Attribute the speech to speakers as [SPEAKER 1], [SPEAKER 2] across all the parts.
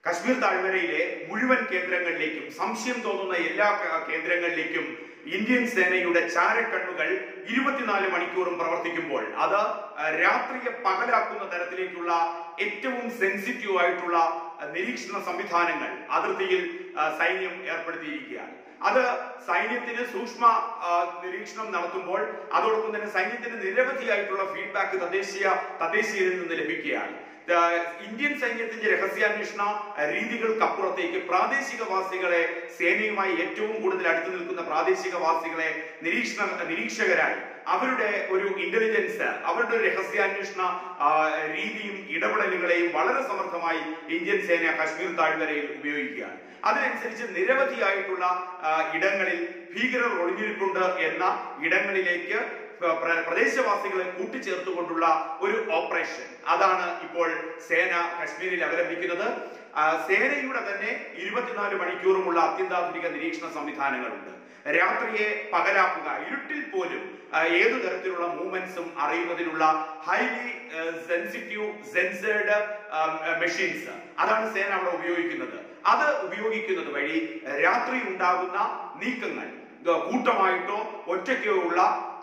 [SPEAKER 1] കശ്മീർ താഴ്വരയിലെ മുഴുവൻ കേന്ദ്രങ്ങളിലേക്കും സംശയം തോന്നുന്ന എല്ലാ ക- കേന്ദ്രങ്ങളിലേക്കും ഇന്ത്യൻ സേനയുടെ ചാരക്കണ്ണുകൾ ഇരുപത്തിനാല് മണിക്കൂറും പ്രവർത്തിക്കുമ്പോൾ അത് ആ, രാത്രിയെ പകലാക്കുന്ന തരത്തിലേക്കുള്ള ഏറ്റവും സെൻസിറ്റീവ് ആയിട്ടുള്ള ആ, നിരീക്ഷണ സംവിധാനങ്ങൾ അതിർത്തിയിൽ ആ, സൈന്യം ഏർപ്പെടുത്തിയിരിക്കുകയാണ് അത് സൈന്യത്തിന് സൂക്ഷ്മ ആ, നിരീക്ഷണം നടത്തുമ്പോൾ അതോടൊപ്പം തന്നെ സൈന്യത്തിന് നിരവധിയായിട്ടുള്ള ഫീഡ്ബാക്ക് തദ്ദേശീയ തദ്ദേശീയരിൽ നിന്ന് ലഭിക്കുകയാണ് ആ, ഇന്ത്യൻ സൈന്യത്തിന്റെ രഹസ്യാന്വേഷണ രീതികൾക്കപ്പുറത്തേക്ക് പ്രാദേശികവാസികളെ സേനയുമായി ഏറ്റവും കൂടുതൽ അടുത്തു നിൽക്കുന്ന പ്രാദേശികവാസികളെ നിരീക്ഷണ നിരീക്ഷകരായി അവരുടെ ഒരു ഇന്റലിജൻസ് അവരുടെ ഒരു രഹസ്യാന്വേഷണ ആ, രീതിയും ഇടപെടലുകളെയും വളരെ സമർത്ഥമായി ഇന്ത്യൻ സേന കശ്മീർ താഴ്വരയിൽ ഉപയോഗിക്കുകയാണ് അതിനനുസരിച്ച് നിരവധിയായിട്ടുള്ള ആ, ഇടങ്ങളിൽ ഭീകരർ ഒളിഞ്ഞിരിപ്പുണ്ട് എന്ന ഇടങ്ങളിലേക്ക് പ്ര- പ്ര- പ്രദേശവാസികളെ കൂട്ടിച്ചേർത്തുകൊണ്ടുള്ള ഒരു ഓപ്പറേഷൻ അതാണ് ഇപ്പോൾ സേന കശ്മീരിൽ അവലംബിക്കുന്നത് ആ, സേനയുടെ തന്നെ ഇരുപത്തിനാല് മണിക്കൂറുമുള്ള അത്യന്താധുനിക നിരീക്ഷണ സംവിധാനങ്ങളുണ്ട് രാത്രിയെ പകലാക്കുക ഇരുട്ടിൽ പോലും ആ, ഏതു തരത്തിലുള്ള മൂവ്മെന്റ്സും അറിയുന്നതിനുള്ള ഹൈലി സെൻസിറ്റീവ് സെൻസേർഡ് മെഷീൻസ് അതാണ് സേന അവിടെ ഉപയോഗിക്കുന്നത് അത് ഉപയോഗിക്കുന്നത് വഴി രാത്രി ഉണ്ടാകുന്ന നീക്കങ്ങൾ ഗ- കൂട്ടമായിട്ടോ ഒറ്റയ്ക്കോ ഉള്ള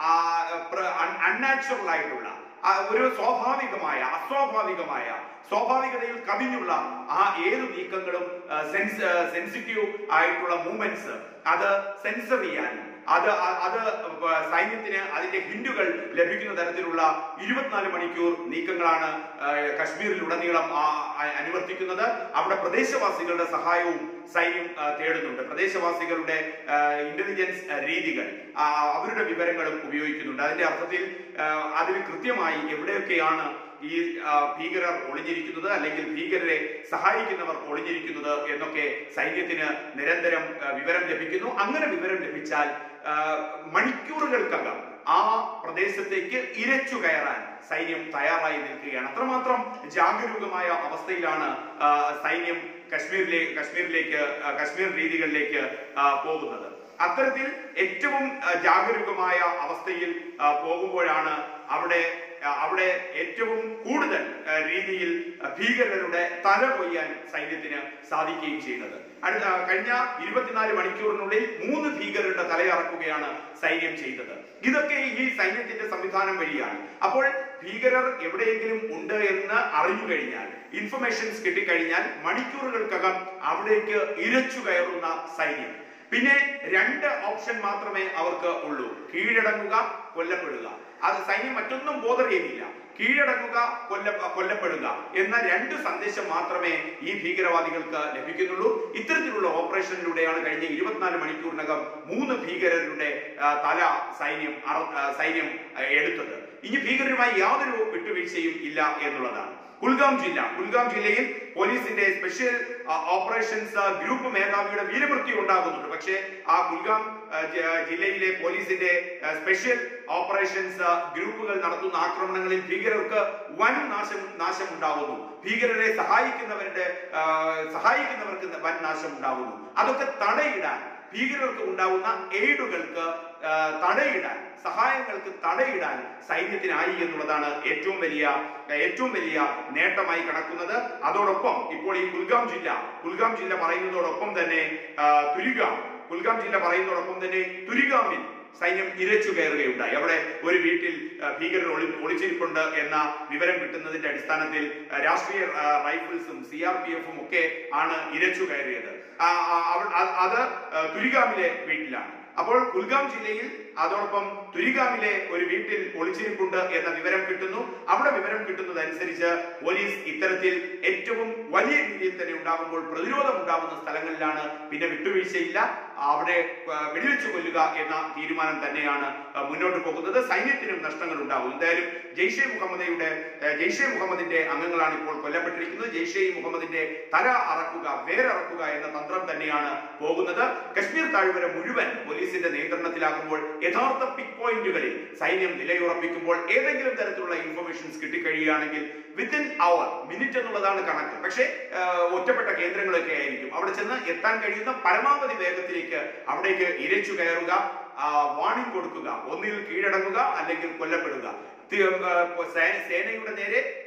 [SPEAKER 1] അൺനാച്ചുറൽ ആയിട്ടുള്ള ആ, ഒരു സ്വാഭാവികമായ അസ്വാഭാവികമായ സ്വാഭാവികതയിൽ കവിഞ്ഞുള്ള ആ ഏത് നീക്കങ്ങളും സെൻസിറ്റീവ് ആയിട്ടുള്ള മൂവ്മെന്റ്സ് അത് സെൻസർ ചെയ്യാനും അത് അ- അത് പ- സൈന്യത്തിന് അതിന്റെ ഹിന്റുകൾ ലഭിക്കുന്ന തരത്തിലുള്ള ഇരുപത്തിനാല് മണിക്കൂർ നീക്കങ്ങളാണ് ആ, കശ്മീരിലുടനീളം ആ, അ- അനുവർത്തിക്കുന്നത് അവിടെ പ്രദേശവാസികളുടെ സഹായവും സൈന്യം ആ, തേടുന്നുണ്ട് പ്രദേശവാസികളുടെ ആ, ഇന്റലിജൻസ് ആ, രീതികൾ ആ, അവരുടെ വിവരങ്ങളും ഉപയോഗിക്കുന്നുണ്ട് അതിന്റെ അർത്ഥത്തിൽ ആ, അതിൽ കൃത്യമായി എവിടെയൊക്കെയാണ് ഈ ആ, ഭീകരർ ഒളിഞ്ഞിരിക്കുന്നത് അല്ലെങ്കിൽ ഭീകരരെ സഹായിക്കുന്നവർ ഒളിഞ്ഞിരിക്കുന്നത് എന്നൊക്കെ സൈന്യത്തിന് നിരന്തരം ആ, വിവരം ലഭിക്കുന്നു അങ്ങനെ വിവരം ലഭിച്ചാൽ ആ, മണിക്കൂറുകൾക്കകം ആ പ്രദേശത്തേക്ക് ഇരച്ചു കയറാൻ സൈന്യം തയ്യാറായി നിൽക്കുകയാണ് അത്രമാത്രം ജാഗരൂകമായ അവസ്ഥയിലാണ് ആ, സൈന്യം കശ്മീരിലെ കശ്മീരിലേക്ക് ആ, കശ്മീർ രീതികളിലേക്ക് ആ, പോകുന്നത് അത്തരത്തിൽ ഏറ്റവും ആ, ജാഗരൂകമായ അവസ്ഥയിൽ ആ, പോകുമ്പോഴാണ് അവിടെ ആ, അവിടെ ഏറ്റവും കൂടുതൽ ആ, രീതിയിൽ ആ, ഭീകരരുടെ തല കൊയ്യാൻ സൈന്യത്തിന് സാധിക്കുകയും ചെയ്യുന്നത് അടുത്ത കഴിഞ്ഞ ഇരുപത്തിനാല് മണിക്കൂറിനുള്ളിൽ മൂന്ന് ഭീകരരുടെ തലയറക്കുകയാണ് സൈന്യം ചെയ്തത് ഇതൊക്കെ ഈ സൈന്യത്തിന്റെ സംവിധാനം വഴിയാണ് അപ്പോൾ ഭീകരർ എവിടെയെങ്കിലും ഉണ്ട് എന്ന് അറിഞ്ഞു കഴിഞ്ഞാൽ ഇൻഫർമേഷൻസ് കിട്ടിക്കഴിഞ്ഞാൽ മണിക്കൂറുകൾക്കകം അവിടേക്ക് ഇരച്ചു കയറുന്ന സൈന്യം പിന്നെ രണ്ട് ഓപ്ഷൻ മാത്രമേ അവർക്ക് ഉള്ളൂ കീഴടങ്ങുക കൊല്ലപ്പെടുക അത് സൈന്യം മറ്റൊന്നും ബോധർ ചെയ്യുന്നില്ല കീഴടങ്ങുക കൊല്ല കൊല്ലപ്പെടുക എന്ന രണ്ട് സന്ദേശം മാത്രമേ ഈ ഭീകരവാദികൾക്ക് ലഭിക്കുന്നുള്ളൂ ഇത്തരത്തിലുള്ള ഓപ്പറേഷനിലൂടെയാണ് കഴിഞ്ഞ ഇരുപത്തിനാല് മണിക്കൂറിനകം മൂന്ന് ഭീകരരുടെ ആ, തല സൈന്യം അറ- ആ, സൈന്യം ആ, എടുത്തത് ഇനി ഭീകരരുമായി യാതൊരു വിട്ടുവീഴ്ചയും ഇല്ല എന്നുള്ളതാണ് കുൽഗാം ജില്ല കുൽഗാം ജില്ലയിൽ പോലീസിന്റെ സ്പെഷ്യൽ ആ, ഓപ്പറേഷൻസ് ആ, ഗ്രൂപ്പ് മേധാവിയുടെ വീരമൃത്യു ഉണ്ടാകുന്നുണ്ട് പക്ഷേ ആ കുൽഗാം ആ, ജ- ജില്ലയിലെ പോലീസിന്റെ ആ, സ്പെഷ്യൽ ഓപ്പറേഷൻസ് ആ, ഗ്രൂപ്പുകൾ നടത്തുന്ന ആക്രമണങ്ങളിൽ ഭീകരർക്ക് വൻ നാശം നാശം ഉണ്ടാകുന്നു ഭീകരരെ സഹായിക്കുന്നവരുടെ ആ, സഹായിക്കുന്നവർക്ക് വൻ നാശം ഉണ്ടാകുന്നു അതൊക്കെ തടയിടാൻ ഭീകരർക്ക് ഉണ്ടാവുന്ന എയ്ഡുകൾക്ക് ആ, തടയിടാൻ സഹായങ്ങൾക്ക് തടയിടാൻ സൈന്യത്തിനായി എന്നുള്ളതാണ് ഏറ്റവും വലിയ ഏറ്റവും വലിയ നേട്ടമായി കണക്കുന്നത് അതോടൊപ്പം ഇപ്പോൾ ഈ കുൽഗാം ജില്ല കുൽഗാം ജില്ല പറയുന്നതോടൊപ്പം തന്നെ ആ, തുരിഗാം കുൽഗാം ജില്ല പറയുന്നതോടൊപ്പം തന്നെ തുരിഗാമിൽ സൈന്യം ഇരച്ചു കയറുകയുണ്ടായി അവിടെ ഒരു വീട്ടിൽ ആ, ഭീകരർ ഒളി ഒളിച്ചിരിപ്പുണ്ട് എന്ന വിവരം കിട്ടുന്നതിന്റെ അടിസ്ഥാനത്തിൽ ആ, രാഷ്ട്രീയ ആ, റൈഫിൾസും സി ആർ പി എഫും ഒക്കെ ആണ് ഇരച്ചു കയറിയത് ആ, ആ, അവ- അത് അത് ആ, തുരിഗാമിലെ വീട്ടിലാണ് അപ്പോൾ കുൽഗാം ജില്ലയിൽ അതോടൊപ്പം തുരിഗാമിലെ ഒരു വീട്ടിൽ ഒളിച്ചിരിപ്പുണ്ട് എന്ന വിവരം കിട്ടുന്നു അവിടെ വിവരം കിട്ടുന്നതനുസരിച്ച് പോലീസ് ഇത്തരത്തിൽ ഏറ്റവും വലിയ രീതിയിൽ തന്നെ ഉണ്ടാകുമ്പോൾ പ്രതിരോധം ഉണ്ടാകുന്ന സ്ഥലങ്ങളിലാണ് പിന്നെ വിട്ടുവീഴ്ചയില്ല അവിടെ ആ, വെടിവെച്ച് കൊല്ലുക എന്ന തീരുമാനം തന്നെയാണ് ആ, മുന്നോട്ട് പോകുന്നത് സൈന്യത്തിനും നഷ്ടങ്ങൾ ഉണ്ടാകും എന്തായാലും ജെയ്ഷെ മുഹമ്മദയുടെ ആ, ജെയ്ഷെ മുഹമ്മദിന്റെ അംഗങ്ങളാണ് ഇപ്പോൾ കൊല്ലപ്പെട്ടിരിക്കുന്നത് ജെയ്ഷെ മുഹമ്മദിന്റെ തല അറക്കുക വേരറക്കുക എന്ന തന്ത്രം തന്നെയാണ് പോകുന്നത് കശ്മീർ താഴ്വര മുഴുവൻ പോലീസിന്റെ നിയന്ത്രണത്തിലാകുമ്പോൾ യഥാർത്ഥ പിക് പോയിന്റുകളിൽ സൈന്യം നിലയുറപ്പിക്കുമ്പോൾ ഏതെങ്കിലും തരത്തിലുള്ള ഇൻഫർമേഷൻസ് കിട്ടിക്കഴിയുകയാണെങ്കിൽ വിത്തിൻ അവർ മിനിറ്റ് എന്നുള്ളതാണ് കണക്ക് പക്ഷേ ആ, ഒറ്റപ്പെട്ട കേന്ദ്രങ്ങളൊക്കെ ആയിരിക്കും അവിടെ ചെന്ന് എത്താൻ കഴിയുന്ന പരമാവധി വേഗത്തിലേക്ക് അവിടേക്ക് ഇരച്ചു കയറുക വാണിംഗ് കൊടുക്കുക ഒന്നിൽ കീഴടങ്ങുക അല്ലെങ്കിൽ കൊല്ലപ്പെടുക തി- ആ, സേ- സേനയുടെ നേരെ ഒന്ന്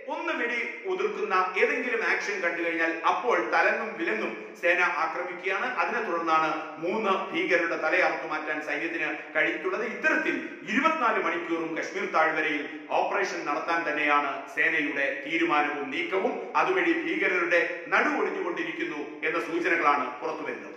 [SPEAKER 1] വെടി ഉതിർക്കുന്ന ഏതെങ്കിലും ആക്ഷൻ കണ്ടു കഴിഞ്ഞാൽ അപ്പോൾ തലങ്ങും വിലങ്ങും സേന ആക്രമിക്കുകയാണ് അതിനെ തുടർന്നാണ് മൂന്ന് ഭീകരരുടെ തലയറുത്തു മാറ്റാൻ സൈന്യത്തിന് കഴിഞ്ഞിട്ടുള്ളത് ഇത്തരത്തിൽ ഇരുപത്തിനാല് മണിക്കൂറും കശ്മീർ താഴ്വരയിൽ ഓപ്പറേഷൻ നടത്താൻ തന്നെയാണ് സേനയുടെ തീരുമാനവും നീക്കവും അതുവഴി ഭീകരരുടെ നടു ഒളിഞ്ഞുകൊണ്ടിരിക്കുന്നു എന്ന സൂചനകളാണ് പുറത്തുവരുന്നത്